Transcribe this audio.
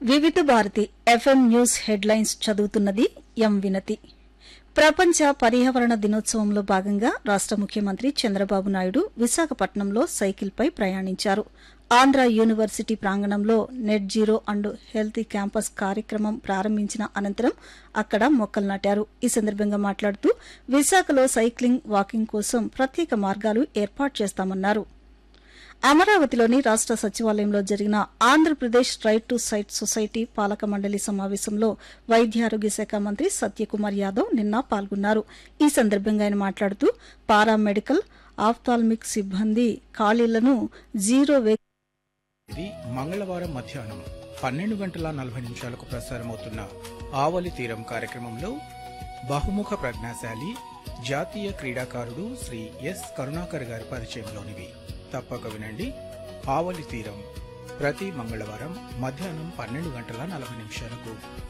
వివిధ Bharati FM news headlines చదువుతున్నది ఎం వినతి ప్రపంచ పర్యావరణ దినోత్సవంలో భాగంగా రాష్ట ముఖ్యమంత్రి చంద్రబాబు నాయుడు విశాఖపట్నంలో సైకిల్పై ప్రయాణించారు ఆంధ్ర యూనివర్సిటీ ప్రాంగణంలో net zero and healthy campus కార్యక్రమం ప్రారంభించిన అనంతరం అక్కడ మొక్కలు నాటారు ఈ సందర్భంగా మాట్లాడుతూ విశాఖలో సైక్లింగ్ వాకింగ్ కోసం ప్రత్యేక మార్గాలు ఏర్పాటు చేస్తామన్నారు అమరావతిలోని రాష్ట సచివాలయంలో జరిగిన Andhra Pradesh right to sight society పాలక మండలి సమావేశంలో వైద్యారోగ్య శాఖ మంత్రి సత్యకుమార్ యాదవ్ నిన్న పాల్గొన్నారు ఈ సందర్భంగా ఆయన మాట్లాడుతూ పారామెడికల్ ఆఫ్థాల్మిక్ సిబ్బంది ఖాళీలను జీరో వే ఇది మంగళవారం మధ్యాహ్నం పన్నెండు గంటల నలభై నిమిషాలకు ప్రసారమవుతున్న ఆవలి తీరం కార్యక్రమంలో బహుముఖ ప్రజ్ఞాశాలి జాతీయ క్రీడాకారుడు శ్రీ ఎస్ కరుణాకర్ గారి పరిచయంలోనివి తప్పక వినండి ఆవలి తీరం ప్రతి మంగళవారం మధ్యాహ్నం పన్నెండు గంటల నలభై నిమిషాలకు